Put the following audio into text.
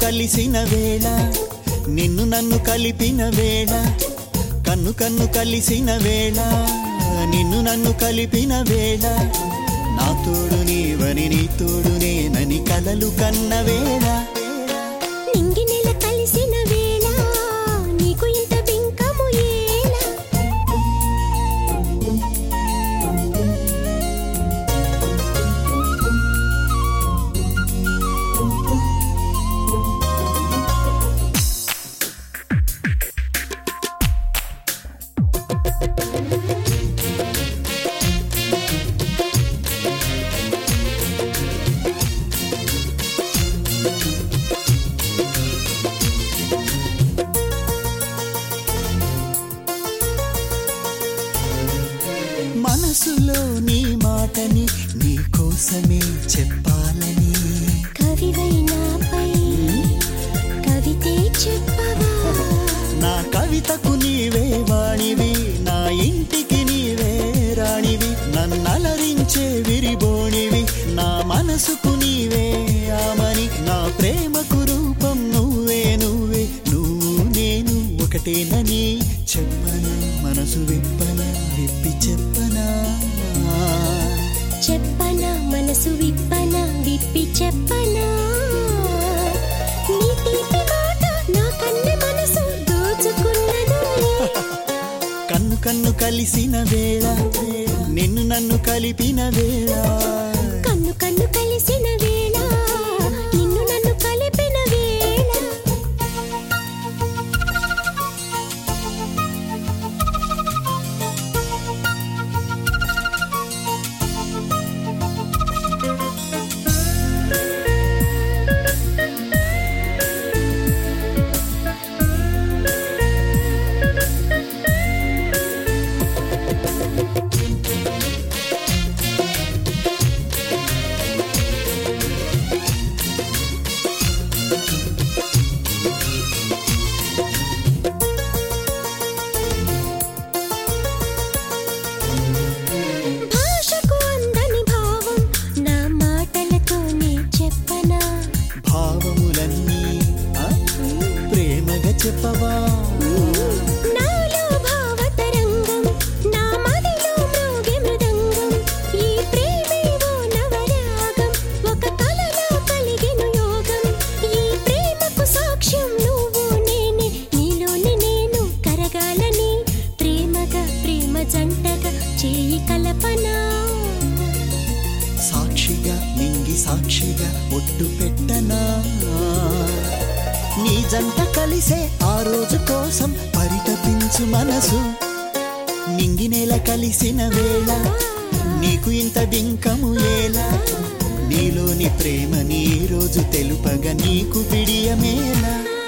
కలిసిన వేళ నిన్ను నన్ను కలిపిన వేళ కన్ను కన్ను కలిసిన వేళ నిన్ను నన్ను కలిపిన వేళ నా తోడు నీవని నీ తోడు నేనని కలలు కన్న వేళ నింగి నెల కలిసిన వేళ నీకు ఇంత బింకము ఏలా మనసులో నీ మాటని నీ కోసమే చెప్పాలని కవివైనాపై కవితే చెప్పవా నా కవితకు నీవే వాణివి నా ఇంటికి నీవే రాణివి నన్నలరించే విరిబోణివి నా మనసుకు నీవే ఆమని నా ప్రేమకు రూపం నువ్వే నువ్వే నువ్వు నేను ఒకటేనని చెప్పనా మనసు విప్పనా విప్పి చెప్పనా చెప్పనా మనసు విప్పనా విప్పి చెప్పనా నీ తీపి మాట నా కన్నె మనసు దోచుకున్నదు కన్ను కన్ను కలిసిన వేళ నిన్ను నన్ను కలిపిన వేళ కన్ను కన్ను కలిసిన వేళ నిన్ను నన్ను కలిపిన వేళ భాషకు అందని భావం నా మాటలతోనే చెప్పనా భావములన్నీ ఆ, ప్రేమగా చెప్పవా నాలో భావతరంగం నా మదిలో మ్రోగే మృదంగం ఈ ప్రేమేవో నవరాగం ఒక కలలో కలిగెను యోగం ఈ ప్రేమకు సాక్ష్యం నువ్వు నేనే నీలోని నేను కరగాలని ప్రేమగా ప్రేమ జంటగా చేయి కలపనా సాక్షిగా నింగి సాక్షిగా ఒట్టు పెట్టనా నీ జంట కలిసే ఆ రోజు కోసం పరితపించు మనసు నింగి నేల కలిసిన వేళ నీకు ఇంత బింకము ఏలా నీలోని ప్రేమ నీ రోజు తెలుపగా నీకు బిడియమేలా